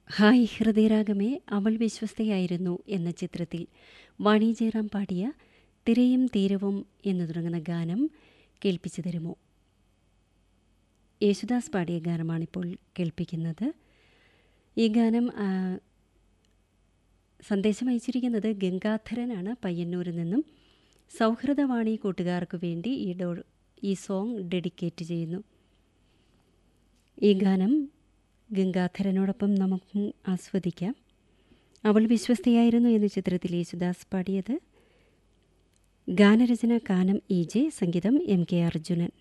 hi ഹൃദയരാഗമേ അവൾ വിശ്വസ്തയായിരുന്നു എന്ന ചിത്രത്തിൽ വാണി ജയറാം പാടിയ തിരയും തീരവും എന്നു തുടങ്ങുന്ന ഗാനം കേൾപ്പിച്ചു തരുമോ യേശുദാസ് പാടിയ ഗാനമാണിപ്പോൾ കേൾപ്പിക്കുന്നത് ഈ ഗാനം ആ, സന്ദേശം അയച്ചിരിക്കുന്നത് ഗംഗാധരനാണ് പയ്യന്നൂരിൽ നിന്നും സൗഹൃദവാണി കൂട്ടുകാർക്ക് വേണ്ടി ഈ ഡോ ഈ സോങ് ഡെഡിക്കേറ്റ് ചെയ്യുന്നു ഈ ഗാനം ഗംഗാധരനോടൊപ്പം നമുക്കും ആസ്വദിക്കാം അവൾ വിശ്വസ്തയായിരുന്നു എന്ന ചിത്രത്തിൽ യേശുദാസ് പാടിയത് ഗാനരചന കാനം ഇ ജെ സംഗീതം എം കെ അർജുനൻ